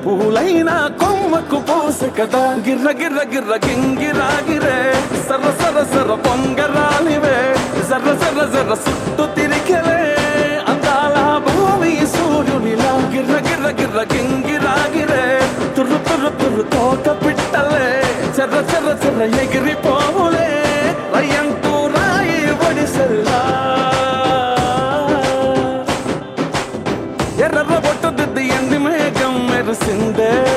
పూలైన కొమ్మకు పోసె కదా గిర్ర గిర్ర గిర్ర గింగిరాగిరే సర్ర సర్ర సర్ర పొంగరాలివే జర్ర జర్ర జర్ర సుట్టు తిరిగలే అందాల భూమి సూర్యునిలా గిర్ర గిర్ర గిర్ర గింగిరాగిరే తుర్రు తుర్రు తుర్రు తోక పిట్టలే చెర్ర చెర్ర చెర్ర ఎగిరిపోవులే రయ్యంటూ రాయి ఒడిసెల్లా ఎర్ర బొట్టు దిద్ది ఎండి మేఘం మెరిసిందే